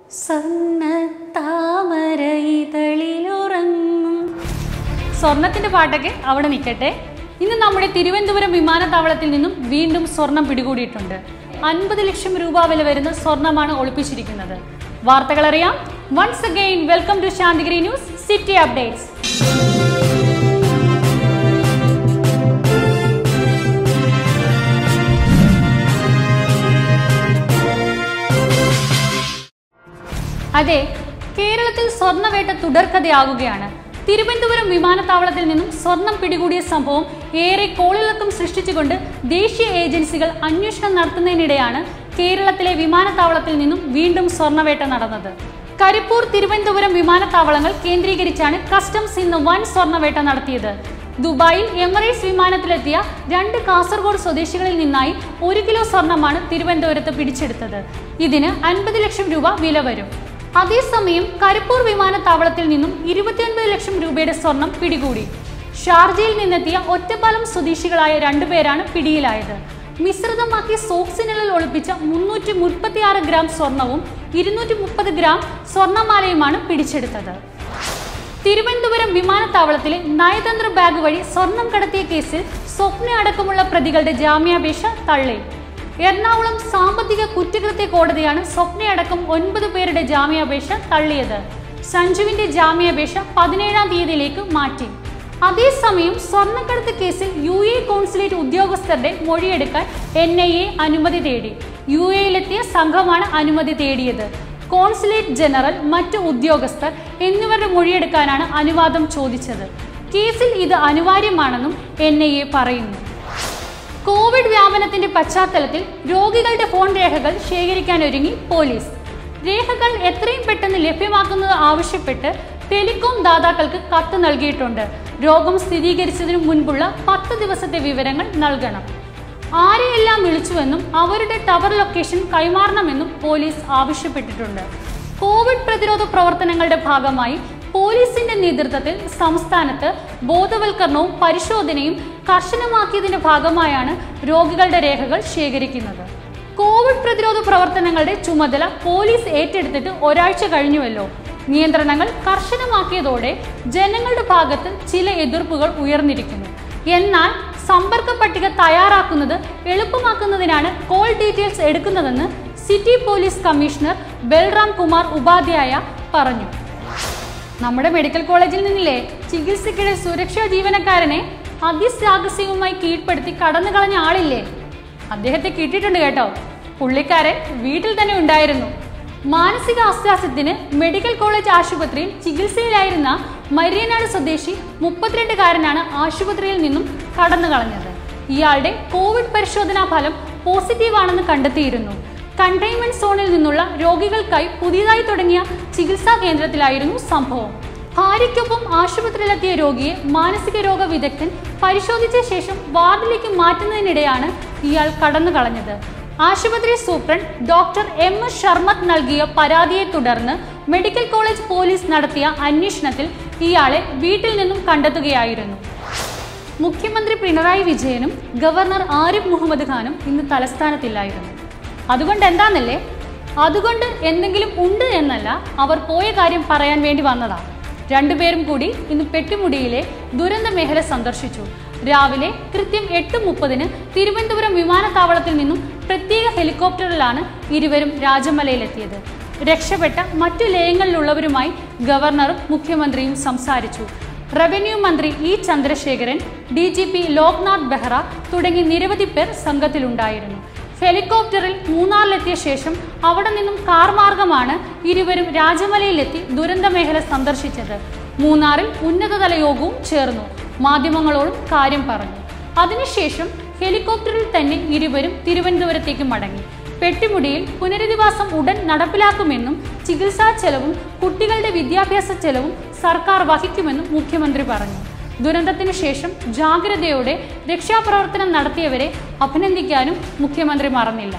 സ്വർണ്ണ താമര ഇതളിലുറങ്ങും സ്വർണത്തിന്റെ പാട്ടൊക്കെ അവിടെ നിൽക്കട്ടെ ഇന്ന് നമ്മുടെ തിരുവനന്തപുരം വിമാനത്താവളത്തിൽ നിന്നും വീണ്ടും സ്വർണം പിടികൂടിയിട്ടുണ്ട് അൻപത് ലക്ഷം രൂപ വില വരുന്ന സ്വർണമാണ് ഒളിപ്പിച്ചിരിക്കുന്നത് വാർത്തകൾ അറിയാം once again welcome to Santhigiri news city updates അതെ കേരളത്തിൽ സ്വർണ്ണവേട്ട തുടർക്കഥയാകുകയാണ് തിരുവനന്തപുരം വിമാനത്താവളത്തിൽ നിന്നും സ്വർണം പിടികൂടിയ സംഭവം ഏറെ കോളിളക്കം സൃഷ്ടിച്ചുകൊണ്ട് ദേശീയ ഏജൻസികൾ അന്വേഷണം നടത്തുന്നതിനിടെയാണ് കേരളത്തിലെ വിമാനത്താവളത്തിൽ നിന്നും വീണ്ടും സ്വർണ്ണവേട്ട നടന്നത് കരിപ്പൂർ തിരുവനന്തപുരം വിമാനത്താവളങ്ങൾ കേന്ദ്രീകരിച്ചാണ് കസ്റ്റംസ് ഇന്ന് വൻ സ്വർണ്ണവേട്ട നടത്തിയത് ദുബായിൽ എമിറേറ്റ്സ് വിമാനത്തിലെത്തിയ രണ്ട് കാസർഗോഡ് സ്വദേശികളിൽ നിന്നായി ഒരു കിലോ സ്വർണമാണ് തിരുവനന്തപുരത്ത് പിടിച്ചെടുത്തത് ഇതിന് അൻപത് ലക്ഷം രൂപ വില വരും അതേസമയം കരിപ്പൂർ വിമാനത്താവളത്തിൽ നിന്നും ഇരുപത്തിയൊൻപത് ലക്ഷം രൂപയുടെ സ്വർണം പിടികൂടി ഷാർജയിൽ നിന്നെത്തിയ ഒറ്റപ്പാലം സ്വദേശികളായ രണ്ടുപേരാണ് പിടിയിലായത് മിശ്രിതമാക്കി സോക്സിനുള്ളിൽ ഒളിപ്പിച്ച മുന്നൂറ്റി മുപ്പത്തിയാറ് ഗ്രാം സ്വർണവും ഇരുന്നൂറ്റി മുപ്പത് ഗ്രാം സ്വർണമാലയുമാണ് പിടിച്ചെടുത്തത് തിരുവനന്തപുരം വിമാനത്താവളത്തിലെ നയതന്ത്ര ബാഗ് വഴി സ്വർണം കടത്തിയ കേസിൽ സ്വപ്ന അടക്കമുള്ള പ്രതികളുടെ ജാമ്യാപേക്ഷ തള്ളി എറണാകുളം സാമ്പത്തിക കുറ്റകൃത്യ കോടതിയാണ് സ്വപ്നയടക്കം ഒൻപത് പേരുടെ ജാമ്യാപേക്ഷ തള്ളിയത് സഞ്ജുവിന്റെ ജാമ്യാപേക്ഷ പതിനേഴാം തീയതിയിലേക്ക് മാറ്റി അതേസമയം സ്വർണ്ണക്കടത്ത് കേസിൽ യു എ കോൺസുലേറ്റ് ഉദ്യോഗസ്ഥരുടെ മൊഴിയെടുക്കാൻ എൻ ഐ എ അനുമതി തേടി യു എയിലെത്തിയ സംഘമാണ് അനുമതി തേടിയത് കോൺസുലേറ്റ് ജനറൽ മറ്റ് ഉദ്യോഗസ്ഥർ എന്നിവരുടെ മൊഴിയെടുക്കാനാണ് അനുവാദം ചോദിച്ചത് കേസിൽ ഇത് അനിവാര്യമാണെന്നും എൻ ഐ എ പറയുന്നു കോവിഡ് വ്യാപനത്തിന്റെ പശ്ചാത്തലത്തിൽ രോഗികളുടെ ഫോൺ രേഖകൾ ശേഖരിക്കാനൊരുങ്ങി പോലീസ് രേഖകൾ എത്രയും പെട്ടെന്ന് ലഭ്യമാക്കുന്നത് ആവശ്യപ്പെട്ട് ടെലികോം ദാതാക്കൾക്ക് കത്ത് നൽകിയിട്ടുണ്ട് രോഗം സ്ഥിരീകരിച്ചതിനു മുൻപുള്ള പത്ത് ദിവസത്തെ വിവരങ്ങൾ നൽകണം ആരെയെല്ലാം വിളിച്ചുവെന്നും അവരുടെ ടവർ ലൊക്കേഷൻ കൈമാറണമെന്നും പോലീസ് ആവശ്യപ്പെട്ടിട്ടുണ്ട് കോവിഡ് പ്രതിരോധ പ്രവർത്തനങ്ങളുടെ ഭാഗമായി പോലീസിന്റെ നേതൃത്വത്തിൽ സംസ്ഥാനത്ത് ബോധവൽക്കരണവും പരിശോധനയും കർശനമാക്കിയതിന്റെ ഭാഗമായാണ് രോഗികളുടെ രേഖകൾ ശേഖരിക്കുന്നത് കോവിഡ് പ്രതിരോധ പ്രവർത്തനങ്ങളുടെ ചുമതല പോലീസ് ഏറ്റെടുത്തിട്ട് ഒരാഴ്ച കഴിഞ്ഞുവല്ലോ നിയന്ത്രണങ്ങൾ കർശനമാക്കിയതോടെ ജനങ്ങളുടെ ഭാഗത്ത് ചില എതിർപ്പുകൾ ഉയർന്നിരിക്കുന്നു എന്നാൽ സമ്പർക്ക പട്ടിക തയ്യാറാക്കുന്നത് എളുപ്പമാക്കുന്നതിനാണ് കോൾ ഡീറ്റെയിൽസ് എടുക്കുന്നതെന്ന് city police commissioner Balram Kumar Upadhyay പറഞ്ഞു നമ്മുടെ മെഡിക്കൽ കോളേജിൽ നിന്നില്ലേ ചികിത്സയ്ക്കിടെ സുരക്ഷാ ജീവനക്കാരനെ അതിസാഹസികമായി കീഴ്പ്പെടുത്തി കടന്നു കളഞ്ഞ ആളില്ലേ അദ്ദേഹത്തെ കിട്ടിയിട്ടുണ്ട് കേട്ടോ പുള്ളിക്കാരൻ വീട്ടിൽ തന്നെ ഉണ്ടായിരുന്നു മാനസിക അസ്വാസ്ഥ്യത്തിന് മെഡിക്കൽ കോളേജ് ആശുപത്രിയിൽ ചികിത്സയിലായിരുന്ന മരിയനാട് സ്വദേശി മുപ്പത്തിരണ്ടുകാരനാണ് ആശുപത്രിയിൽ നിന്നും കടന്നു കളഞ്ഞത് ഇയാളുടെ കോവിഡ് പരിശോധനാ ഫലം പോസിറ്റീവാണെന്ന് കണ്ടെത്തിയിരുന്നു കണ്ടെയ്ൻമെന്റ് സോണിൽ നിന്നുള്ള രോഗികൾക്കായി പുതിയതായി തുടങ്ങിയ ചികിത്സാ കേന്ദ്രത്തിലായിരുന്നു സംഭവം ഭാര്യയ്ക്കൊപ്പം ആശുപത്രിയിലെത്തിയ രോഗിയെ മാനസിക രോഗ വിദഗ്ധൻ പരിശോധിച്ച ശേഷം വാർഡിലേക്ക് മാറ്റുന്നതിനിടെയാണ് ഇയാൾ കടന്നു കളഞ്ഞത് ആശുപത്രി superintendent doctor M S Sharmath നൽകിയ പരാതിയെ തുടർന്ന് മെഡിക്കൽ കോളേജ് പോലീസ് നടത്തിയ അന്വേഷണത്തിൽ ഇയാളെ വീട്ടിൽ നിന്നും കണ്ടെത്തുകയായിരുന്നു മുഖ്യമന്ത്രി പിണറായി വിജയനും ഗവർണർ ആരിഫ് മുഹമ്മദ് ഖാനും ഇന്ന് തലസ്ഥാനത്തില്ലായിരുന്നു അതുകൊണ്ട് എന്താന്നല്ലേ അതുകൊണ്ട് എന്തെങ്കിലും ഉണ്ട് എന്നല്ല അവർ പോയ കാര്യം പറയാൻ വേണ്ടി വന്നതാ രണ്ടുപേരും കൂടി ഇന്ന് പെട്ടിമുടിയിലെ ദുരന്ത മേഖല സന്ദർശിച്ചു രാവിലെ കൃത്യം എട്ട് മുപ്പതിന് തിരുവനന്തപുരം വിമാനത്താവളത്തിൽ നിന്നും പ്രത്യേക ഹെലികോപ്റ്ററിലാണ് ഇരുവരും രാജമലയിലെത്തിയത് രക്ഷപ്പെട്ട മറ്റു ലയങ്ങളിലുള്ളവരുമായി ഗവർണറും മുഖ്യമന്ത്രിയും സംസാരിച്ചു റവന്യൂ മന്ത്രി E Chandrasekharan D G P Loknath Behera തുടങ്ങി നിരവധി പേർ സംഘത്തിലുണ്ടായിരുന്നു ഹെലികോപ്റ്ററിൽ മൂന്നാറിലെത്തിയ ശേഷം അവിടെ നിന്നും കാർ മാർഗമാണ് ഇരുവരും രാജമലയിലെത്തി ദുരന്ത മേഖല സന്ദർശിച്ചത് മൂന്നാറിൽ ഉന്നതതല യോഗവും ചേർന്നു മാധ്യമങ്ങളോടും കാര്യം പറഞ്ഞു അതിനുശേഷം ഹെലികോപ്റ്ററിൽ തന്നെ ഇരുവരും തിരുവനന്തപുരത്തേക്ക് മടങ്ങി പെട്ടിമുടിയിൽ പുനരധിവാസം ഉടൻ നടപ്പിലാക്കുമെന്നും ചികിത്സാ ചെലവും കുട്ടികളുടെ വിദ്യാഭ്യാസ ചെലവും സർക്കാർ വഹിക്കുമെന്നും മുഖ്യമന്ത്രി പറഞ്ഞു ദുരന്തത്തിന് ശേഷം ജാഗ്രതയോടെ രക്ഷാപ്രവർത്തനം നടത്തിയവരെ അഭിനന്ദിക്കാനും മുഖ്യമന്ത്രി മറന്നില്ല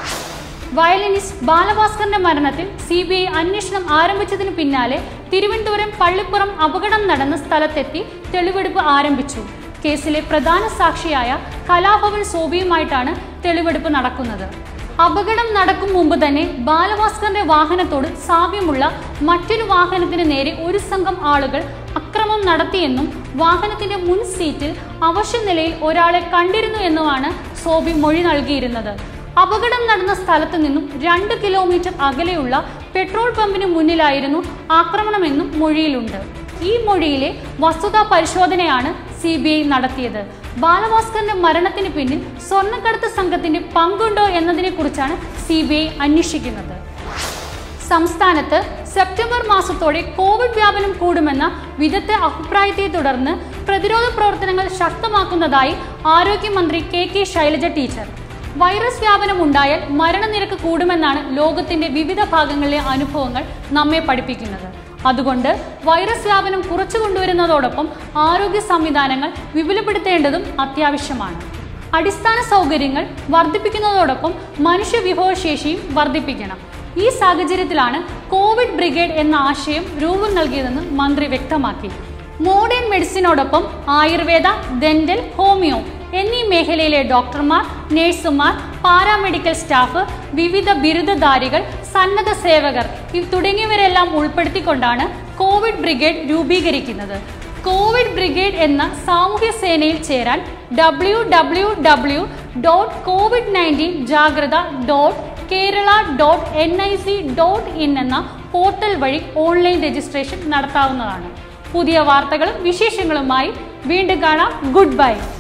വയലിനിസ്റ്റ് ബാലഭാസ്കറിന്റെ മരണത്തിൽ സി ബി ഐ അന്വേഷണം ആരംഭിച്ചതിന് പിന്നാലെ തിരുവനന്തപുരം പള്ളിപ്പുറം അപകടം നടന്ന സ്ഥലത്തെത്തി തെളിവെടുപ്പ് ആരംഭിച്ചു കേസിലെ പ്രധാന സാക്ഷിയായ കലാഭവൻ സോബിയുമായിട്ടാണ് തെളിവെടുപ്പ് നടക്കുന്നത് അപകടം നടക്കും മുമ്പ് തന്നെ ബാലഭാസ്കറിന്റെ വാഹനത്തോട് സാമ്യമുള്ള മറ്റൊരു വാഹനത്തിന് നേരെ ഒരു സംഘം ആളുകൾ അക്രമം നടത്തിയെന്നും വാഹനത്തിന്റെ മുൻ സീറ്റിൽ അവശ നിലയിൽ ഒരാളെ കണ്ടിരുന്നു എന്നുമാണ് സോബി മൊഴി നൽകിയിരുന്നത് അപകടം നടന്ന സ്ഥലത്തു നിന്നും രണ്ട് കിലോമീറ്റർ അകലെയുള്ള പെട്രോൾ പമ്പിന് മുന്നിലായിരുന്നു ആക്രമണമെന്നും മൊഴിയിലുണ്ട് ഈ മൊഴിയിലെ വസ്തുതാ പരിശോധനയാണ് സി ബി ഐ നടത്തിയത് ബാലഭാസ്കറിന്റെ മരണത്തിന് പിന്നിൽ സ്വർണ്ണക്കടത്ത് സംഘത്തിന്റെ പങ്കുണ്ടോ എന്നതിനെ കുറിച്ചാണ് സി ബി ഐ അന്വേഷിക്കുന്നത് സംസ്ഥാനത്ത് സെപ്റ്റംബർ മാസത്തോടെ കോവിഡ് വ്യാപനം കൂടുമെന്ന വിദഗ്ധ അഭിപ്രായത്തെ തുടർന്ന് പ്രതിരോധ പ്രവർത്തനങ്ങൾ ശക്തമാക്കുന്നതായി ആരോഗ്യമന്ത്രി K K Shailaja teacher virus വ്യാപനം ഉണ്ടായാൽ മരണനിരക്ക് കൂടുമെന്നാണ് ലോകത്തിന്റെ വിവിധ ഭാഗങ്ങളിലെ അനുഭവങ്ങൾ നമ്മെ പഠിപ്പിക്കുന്നത് അതുകൊണ്ട് വൈറസ് വ്യാപനം കുറച്ചു കൊണ്ടുവരുന്നതോടൊപ്പം ആരോഗ്യ സംവിധാനങ്ങൾ വിപുലപ്പെടുത്തേണ്ടതും അത്യാവശ്യമാണ് അടിസ്ഥാന സൗകര്യങ്ങൾ വർദ്ധിപ്പിക്കുന്നതോടൊപ്പം മനുഷ്യ വിഭവശേഷിയും വർദ്ധിപ്പിക്കണം ഈ സാഹചര്യത്തിലാണ് കോവിഡ് ബ്രിഗേഡ് എന്ന ആശയം രൂപം നൽകിയതെന്ന് മന്ത്രി വ്യക്തമാക്കി മോഡേൺ മെഡിസിനോടൊപ്പം ആയുർവേദ ഡെന്റൽ ഹോമിയോ എന്നീ മേഖലയിലെ ഡോക്ടർമാർ നഴ്സുമാർ പാരാമെഡിക്കൽ സ്റ്റാഫ് വിവിധ ബിരുദധാരികൾ സന്നദ്ധ സേവകർ ഇവ തുടങ്ങിയവരെല്ലാം ഉൾപ്പെടുത്തിക്കൊണ്ടാണ് കോവിഡ് ബ്രിഗേഡ് രൂപീകരിക്കുന്നത് കോവിഡ് ബ്രിഗേഡ് എന്ന സാമൂഹ്യ സേനയിൽ ചേരാൻ W W W dot Covid nineteen Jagratha dot Kerala dot N I C dot in എന്ന പോർട്ടൽ വഴി ഓൺലൈൻ രജിസ്ട്രേഷൻ നടത്താവുന്നതാണ് പുതിയ വാർത്തകളും വിശേഷങ്ങളുമായി വീണ്ടും കാണാം ഗുഡ് ബൈ